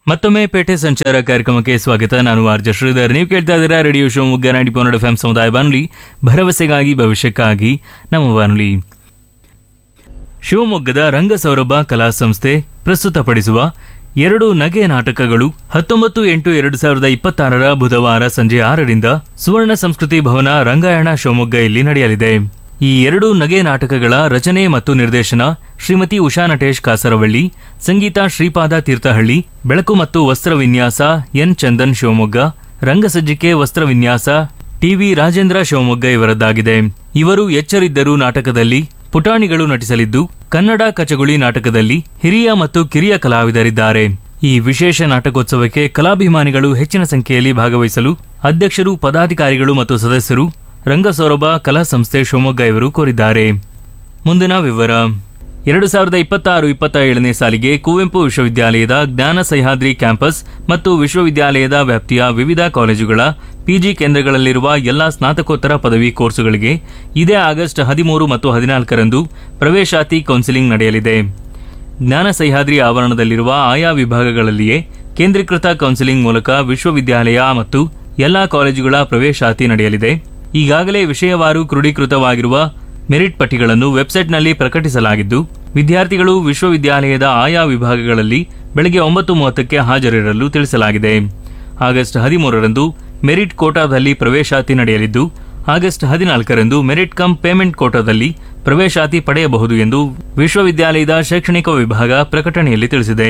ಮತ್ತೊಮ್ಮೆ ಪೇಟೆ ಸಂಚಾರ ಕಾರ್ಯಕ್ರಮಕ್ಕೆ ಸ್ವಾಗತ ನಾನು ಆರ್ಜ ಶ್ರೀಧರ್ ನೀವು ಕೇಳ್ತಾ ಇದ್ದೀರಾ ರೇಡಿಯೋ ಶಿವಮೊಗ್ಗ ನಾಡಿ ಪನ್ನಡ ಎಫ್ ಸಮುದಾಯ ಬಾನುಲಿ ಭರವಸೆಗಾಗಿ ಭವಿಷ್ಯಕ್ಕಾಗಿ ನಮ್ಮ ಬಾನುಲಿ ಶಿವಮೊಗ್ಗದ ರಂಗಸೌರಭ ಕಲಾ ಸಂಸ್ಥೆ ಪ್ರಸ್ತುತಪಡಿಸುವ ಎರಡು ನಗೆ ನಾಟಕಗಳು ಹತ್ತೊಂಬತ್ತು ಎಂಟು ಎರಡು ಸಾವಿರದ ಇಪ್ಪತ್ತಾರರ ಬುಧವಾರ ಸಂಜೆ ಆರರಿಂದ ಸುವರ್ಣ ಸಂಸ್ಕೃತಿ ಭವನ ರಂಗಾಯಣ ಶಿವಮೊಗ್ಗ ಇಲ್ಲಿ ನಡೆಯಲಿದೆ ಈ ಎರಡು ನಗೆ ನಾಟಕಗಳ ರಚನೆ ಮತ್ತು ನಿರ್ದೇಶನ ಶ್ರೀಮತಿ ಉಷಾ ನಟೇಶ್ ಕಾಸರವಳ್ಳಿ ಸಂಗೀತ ಶ್ರೀಪಾದ ತೀರ್ಥಹಳ್ಳಿ ಬೆಳಕು ಮತ್ತು ವಸ್ತ್ರ ವಿನ್ಯಾಸ ಎನ್ ಚಂದನ್ ಶಿವಮೊಗ್ಗ ರಂಗಸಜ್ಜಿಕೆ ವಸ್ತ್ರ ವಿನ್ಯಾಸ ಟಿವಿ ರಾಜೇಂದ್ರ ಶಿವಮೊಗ್ಗ ಇವರದ್ದಾಗಿದೆ ಇವರು ಎಚ್ಚರಿದ್ದರು ನಾಟಕದಲ್ಲಿ ಪುಟಾಣಿಗಳು ನಟಿಸಲಿದ್ದು ಕನ್ನಡ ಕಚಗುಳಿ ನಾಟಕದಲ್ಲಿ ಹಿರಿಯ ಮತ್ತು ಕಿರಿಯ ಕಲಾವಿದರಿದ್ದಾರೆ ಈ ವಿಶೇಷ ನಾಟಕೋತ್ಸವಕ್ಕೆ ಕಲಾಭಿಮಾನಿಗಳು ಹೆಚ್ಚಿನ ಸಂಖ್ಯೆಯಲ್ಲಿ ಭಾಗವಹಿಸಲು ಅಧ್ಯಕ್ಷರು ಪದಾಧಿಕಾರಿಗಳು ಮತ್ತು ಸದಸ್ಯರು ರಂಗಸೌರಭ ಕಲಾ ಸಂಸ್ಥೆ ಶಿವಮೊಗ್ಗ ಇವರು ಕೋರಿದ್ದಾರೆ ಮುಂದಿನ ವಿವರ ಎರಡು ಸಾವಿರದ ಇಪ್ಪತ್ತಾರು ಇಪ್ಪತ್ತ ಏಳನೇ ಸಾಲಿಗೆ ಕುವೆಂಪು ವಿಶ್ವವಿದ್ಯಾಲಯದ ಜ್ಞಾನ ಸಹ್ಯಾದ್ರಿ ಕ್ಯಾಂಪಸ್ ಮತ್ತು ವಿಶ್ವವಿದ್ಯಾಲಯದ ವ್ಯಾಪ್ತಿಯ ವಿವಿಧ ಕಾಲೇಜುಗಳ ಪಿಜಿ ಕೇಂದ್ರಗಳಲ್ಲಿರುವ ಎಲ್ಲಾ ಸ್ನಾತಕೋತ್ತರ ಪದವಿ ಕೋರ್ಸುಗಳಿಗೆ ಇದೇ ಆಗಸ್ಟ್ ಹದಿಮೂರು ಮತ್ತು ಹದಿನಾಲ್ಕರಂದು ಪ್ರವೇಶಾತಿ ಕೌನ್ಸಿಲಿಂಗ್ ನಡೆಯಲಿದೆ ಜ್ಞಾನ ಸಹ್ಯಾದ್ರಿ ಆವರಣದಲ್ಲಿರುವ ಆಯಾ ವಿಭಾಗಗಳಲ್ಲಿಯೇ ಕೇಂದ್ರೀಕೃತ ಕೌನ್ಸಿಲಿಂಗ್ ಮೂಲಕ ವಿಶ್ವವಿದ್ಯಾಲಯ ಮತ್ತು ಎಲ್ಲಾ ಕಾಲೇಜುಗಳ ಪ್ರವೇಶಾತಿ ನಡೆಯಲಿದೆ ಈಗಾಗಲೇ ವಿಷಯವಾರು ಕ್ರೋಢೀಕೃತವಾಗಿರುವ ಮೆರಿಟ್ ಪಟ್ಟಿಗಳನ್ನು ವೆಬ್ಸೈಟ್ನಲ್ಲಿ ಪ್ರಕಟಿಸಲಾಗಿದ್ದು ವಿದ್ಯಾರ್ಥಿಗಳು ವಿಶ್ವವಿದ್ಯಾಲಯದ ಆಯಾ ವಿಭಾಗಗಳಲ್ಲಿ ಬೆಳಗ್ಗೆ ಒಂಬತ್ತು ಮೂವತ್ತಕ್ಕೆ ಹಾಜರಿರಲು ತಿಳಿಸಲಾಗಿದೆ ಆಗಸ್ಟ್ ಹದಿಮೂರರಂದು ಮೆರಿಟ್ ಕೋಟಾದಲ್ಲಿ ಪ್ರವೇಶಾತಿ ನಡೆಯಲಿದ್ದು ಆಗಸ್ಟ್ ಹದಿನಾಲ್ಕರಂದು ಮೆರಿಟ್ ಕಮ್ ಪೇಮೆಂಟ್ ಕೋಟಾದಲ್ಲಿ ಪ್ರವೇಶಾತಿ ಪಡೆಯಬಹುದು ಎಂದು ವಿಶ್ವವಿದ್ಯಾಲಯದ ಶೈಕ್ಷಣಿಕ ವಿಭಾಗ ಪ್ರಕಟಣೆಯಲ್ಲಿ ತಿಳಿಸಿದೆ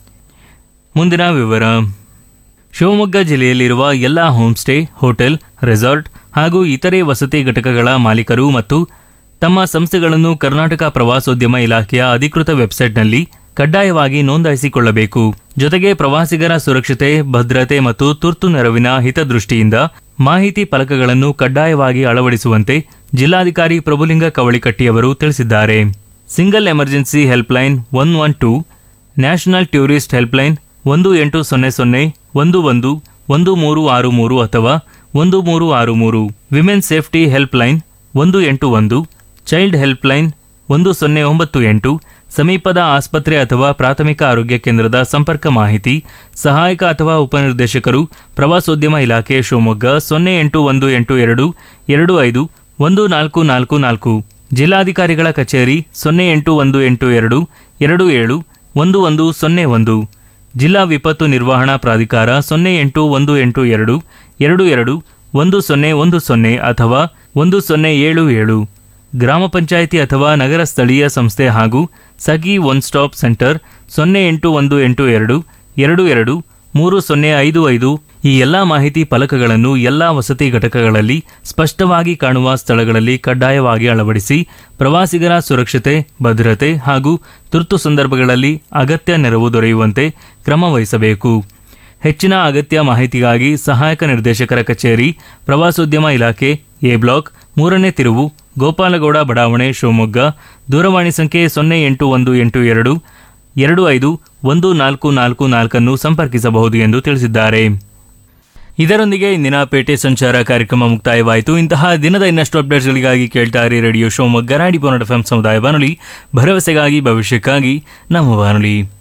ಮುಂದಿನ ವಿವರ ಶಿವಮೊಗ್ಗ ಜಿಲ್ಲೆಯಲ್ಲಿರುವ ಎಲ್ಲ ಹೋಮ್ಸ್ಟೇ ಹೋಟೆಲ್ ರೆಸಾರ್ಟ್ ಹಾಗೂ ಇತರೆ ವಸತಿ ಘಟಕಗಳ ಮಾಲೀಕರು ಮತ್ತು ತಮ್ಮ ಸಂಸ್ಥೆಗಳನ್ನು ಕರ್ನಾಟಕ ಪ್ರವಾಸೋದ್ಯಮ ಇಲಾಖೆಯ ಅಧಿಕೃತ ವೆಬ್ಸೈಟ್ನಲ್ಲಿ ಕಡ್ಡಾಯವಾಗಿ ನೋಂದಾಯಿಸಿಕೊಳ್ಳಬೇಕು ಜೊತೆಗೆ ಪ್ರವಾಸಿಗರ ಸುರಕ್ಷತೆ ಭದ್ರತೆ ಮತ್ತು ತುರ್ತು ನೆರವಿನ ಹಿತದೃಷ್ಟಿಯಿಂದ ಮಾಹಿತಿ ಫಲಕಗಳನ್ನು ಕಡ್ಡಾಯವಾಗಿ ಅಳವಡಿಸುವಂತೆ ಜಿಲ್ಲಾಧಿಕಾರಿ ಪ್ರಭುಲಿಂಗ ಕವಳಿಕಟ್ಟಿಯವರು ತಿಳಿಸಿದ್ದಾರೆ single emergency helpline one one two national tourist helpline ಒಂದು ಎಂಟು ಸೊನ್ನೆ ಸೊನ್ನೆ ಒಂದು ಒಂದು ಒಂದು ಮೂರು ಆರು ಮೂರು ಅಥವಾ ಒಂದು ಮೂರು ಆರು ಮೂರು ವಿಮೆನ್ ಸೇಫ್ಟಿ ಹೆಲ್ಪ್ ಲೈನ್ ಒಂದು ಎಂಟು ಒಂದು ಚೈಲ್ಡ್ ಹೆಲ್ಪ್ ಲೈನ್ ಒಂದು ಸೊನ್ನೆ ಒಂಬತ್ತು ಎಂಟು ಸಮೀಪದ ಆಸ್ಪತ್ರೆ ಅಥವಾ ಪ್ರಾಥಮಿಕ ಆರೋಗ್ಯ ಕೇಂದ್ರದ ಸಂಪರ್ಕ ಮಾಹಿತಿ ಸಹಾಯಕ ಅಥವಾ ಉಪನಿರ್ದೇಶಕರು ಪ್ರವಾಸೋದ್ಯಮ ಇಲಾಖೆ ಶಿವಮೊಗ್ಗ ಸೊನ್ನೆ ಎಂಟು ಒಂದು ಎಂಟು ಎರಡು ಎರಡು ಐದು ಒಂದು ನಾಲ್ಕು ನಾಲ್ಕು ನಾಲ್ಕು ಜಿಲ್ಲಾಧಿಕಾರಿಗಳ ಕಚೇರಿ ಸೊನ್ನೆ ಎಂಟು ಒಂದು ಎಂಟು ಎರಡು ಎರಡು ಏಳು ಒಂದು ಒಂದು ಸೊನ್ನೆ ಒಂದು ಜಿಲ್ಲಾ ವಿಪತ್ತು ನಿರ್ವಹಣಾ ಪ್ರಾಧಿಕಾರ ಸೊನ್ನೆ ಎಂಟು ಒಂದು ಎಂಟು ಎರಡು ಎರಡು ಎರಡು ಒಂದು ಸೊನ್ನೆ ಒಂದು ಸೊನ್ನೆ ಅಥವಾ ಒಂದು ಸೊನ್ನೆ ಏಳು ಏಳು ಗ್ರಾಮ ಪಂಚಾಯಿತಿ ಅಥವಾ ನಗರ ಸ್ಥಳೀಯ ಸಂಸ್ಥೆ ಹಾಗೂ ಸಖಿ ಒನ್ ಸ್ಟಾಪ್ ಸೆಂಟರ್ ಸೊನ್ನೆ ಎಂಟು ಒಂದು ಎಂಟು ಎರಡು ಎರಡು ಎರಡು ಮೂರು ಸೊನ್ನೆ ಐದು ಐದು ಈ ಎಲ್ಲಾ ಮಾಹಿತಿ ಫಲಕಗಳನ್ನು ಎಲ್ಲಾ ವಸತಿ ಘಟಕಗಳಲ್ಲಿ ಸ್ಪಷ್ಟವಾಗಿ ಕಾಣುವ ಸ್ಥಳಗಳಲ್ಲಿ ಕಡ್ಡಾಯವಾಗಿ ಅಳವಡಿಸಿ ಪ್ರವಾಸಿಗರ ಸುರಕ್ಷತೆ ಭದ್ರತೆ ಹಾಗೂ ತುರ್ತು ಸಂದರ್ಭಗಳಲ್ಲಿ ಅಗತ್ಯ ನೆರವು ದೊರೆಯುವಂತೆ ಕ್ರಮ ವಹಿಸಬೇಕು ಹೆಚ್ಚಿನ ಅಗತ್ಯ ಮಾಹಿತಿಗಾಗಿ ಸಹಾಯಕ ನಿರ್ದೇಶಕರ ಕಚೇರಿ ಪ್ರವಾಸೋದ್ಯಮ ಇಲಾಖೆ ಎ ಬ್ಲಾಕ್ ಮೂರನೇ ತಿರುವು ಗೋಪಾಲಗೌಡ ಬಡಾವಣೆ ಶಿವಮೊಗ್ಗ ದೂರವಾಣಿ ಸಂಖ್ಯೆ ಸೊನ್ನೆ ಎಂಟು ಒಂದು ಎಂಟು ಎರಡು ಎರಡು ಐದು ಒಂದು ನಾಲ್ಕು ನಾಲ್ಕು ನಾಲ್ಕನ್ನು ಸಂಪರ್ಕಿಸಬಹುದು ಎಂದು ತಿಳಿಸಿದ್ದಾರೆ ಇದರೊಂದಿಗೆ ಇಂದಿನ ಪೇಟೆ ಸಂಚಾರ ಕಾರ್ಯಕ್ರಮ ಮುಕ್ತಾಯವಾಯಿತು ಇಂತಹ ದಿನದ ಇನ್ನಷ್ಟು ಅಪ್ಡೇಟ್ಸ್ಗಳಿಗಾಗಿ ಕೇಳ್ತಾ ಇರಿ ರೇಡಿಯೋ ಶಿವಮೊಗ್ಗ ರಾಡಿ ಪೋನಡ್ ಎಫ್ ಸಮುದಾಯ ಬಾನುಲಿ ಭರವಸೆಗಾಗಿ ಭವಿಷ್ಯಕ್ಕಾಗಿ ನಮ್ಮ ಬಾನುಲಿ